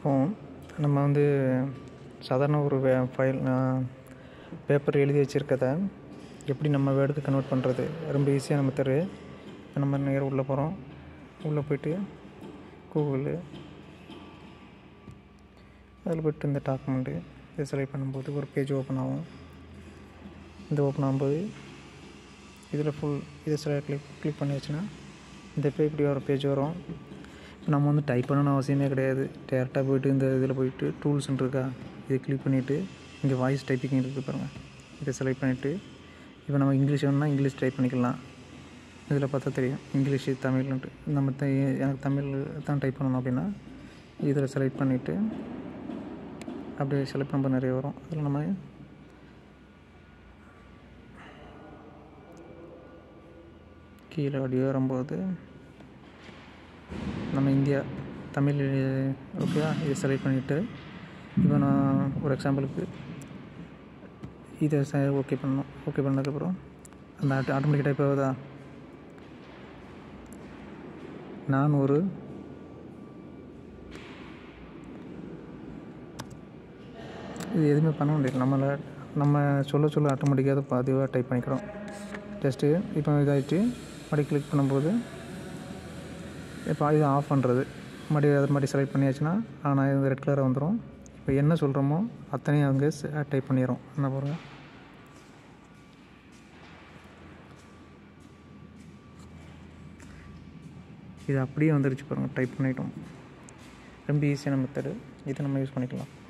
இப்போது நம்ம வந்து சாதாரண ஒரு வே ஃபைல் பேப்பர் எழுதி வச்சுருக்கத எப்படி நம்ம வேர்டுக்கு கன்வெர்ட் பண்ணுறது ரொம்ப ஈஸியான மெத்தடு இப்போ நம்ம நேரம் உள்ளே போகிறோம் உள்ளே போயிட்டு கூகுளு அதில் போய்ட்டு இந்த டாக்குமெண்ட்டு இதை செலக்ட் பண்ணும்போது ஒரு பேஜ் ஓப்பன் ஆகும் இந்த ஓப்பன் ஆகும்போது இதில் ஃபுல் இதை சில கிளிக் கிளிக் பண்ணியாச்சுன்னா இந்த இப்போ இப்படி ஒரு பேஜ் வரும் இப்போ நம்ம வந்து டைப் பண்ணணும்னு அவசியமே கிடையாது டேரெக்டாக போயிட்டு இந்த இதில் போயிட்டு டூல்ஸ்ன்னு இருக்கா இதை கிளிக் பண்ணிவிட்டு இங்கே வாய்ஸ் டைப்பிங் இருக்குது பாருங்கள் இதை செலக்ட் பண்ணிவிட்டு இப்போ நம்ம இங்கிலீஷ் வேணும்னா இங்கிலீஷ் டைப் பண்ணிக்கலாம் இதில் பார்த்தா தெரியும் இங்கிலீஷு தமிழ்ன்ட்டு நம்ம த எனக்கு தமிழ் தான் டைப் பண்ணணும் அப்படின்னா இதில் செலக்ட் பண்ணிவிட்டு அப்படியே செலக்ட் பண்ணும்போது நிறைய வரும் அதில் நம்ம கீழே அப்படி வரும்போது நம்ம இந்தியா தமிழ் ஓகேவா இதை செலக்ட் பண்ணிவிட்டு இப்போ நான் ஒரு எக்ஸாம்பிளுக்கு இதை ச ஓகே பண்ணணும் ஓகே பண்ணதுக்கப்புறம் அந்த ஆட்டோ ஆட்டோமேட்டிக் டைப் ஆகுதா நான் ஒரு இது எதுவுமே பண்ண முடியாது நம்மளை நம்ம சொல்ல சொல்ல ஆட்டோமேட்டிக்காக அதை பதிவாக டைப் பண்ணிக்கிறோம் ஜஸ்ட்டு இப்போ இதாகிட்டு மறுபடியும் கிளிக் பண்ணும்போது இப்போ இது ஆஃப் பண்ணுறது மறுபடியும் அதை மாதிரி செலக்ட் பண்ணியாச்சுன்னா ஆனால் இது ரெட் கலராக வந்துடும் இப்போ என்ன சொல்கிறோமோ அத்தனையும் அங்கே டைப் பண்ணிடுறோம் என்ன பாருங்கள் இது அப்படியே வந்துருச்சு பாருங்கள் டைப் பண்ணிட்டோம் ரொம்ப ஈஸியான மெத்தடு இதை நம்ம யூஸ் பண்ணிக்கலாம்